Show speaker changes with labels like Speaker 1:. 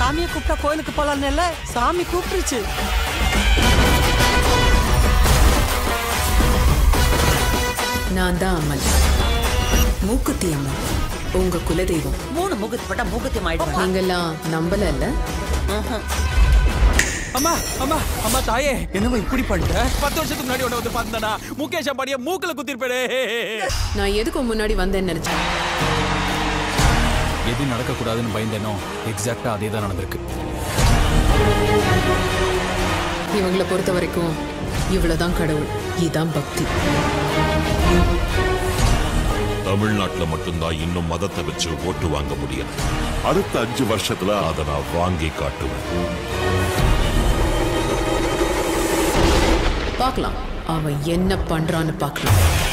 Speaker 1: சாமியை கூப்பிட்டா கோயிலுக்கு போலான்னு சாமி கூப்பிட்டுருச்சு
Speaker 2: நான் தான் அம்மன் மூக்குத்தி அம்மன் உங்க குலதெய்வம்
Speaker 1: மூணு மூக்குத்தி போட்டா மூக்குத்தி ஆயிடுவேன்
Speaker 2: நீங்கெல்லாம் நம்பல
Speaker 3: அம்மா அம்மா அம்மா தாயே என்னம்மா இப்படி பண்ணிட்ட பத்து வருஷத்துக்கு முன்னாடி உன்னை வந்து பார்த்தா முகேஷ் அம்பாடிய மூக்கல குத்திருப்பேடே
Speaker 2: நான் எதுக்கு முன்னாடி வந்தேன்னு நினைச்சேன்
Speaker 3: எது நடக்கக்கூடாதுன்னு பயந்தேனோ எக்ஸாக்டா அதே தான் நடந்திருக்கு
Speaker 2: இவங்கள பொறுத்த வரைக்கும் இவ்வளவுதான் கடவுள் இதான் பக்தி
Speaker 4: தமிழ்நாட்டுல மட்டும்தான் இன்னும் மதத்தை வச்சு ஓட்டு வாங்க முடியல அடுத்த அஞ்சு வருஷத்துல அதை நான் வாங்கி காட்டுவேன்
Speaker 2: பார்க்கலாம் அவன் என்ன பண்றான்னு பார்க்கலாம்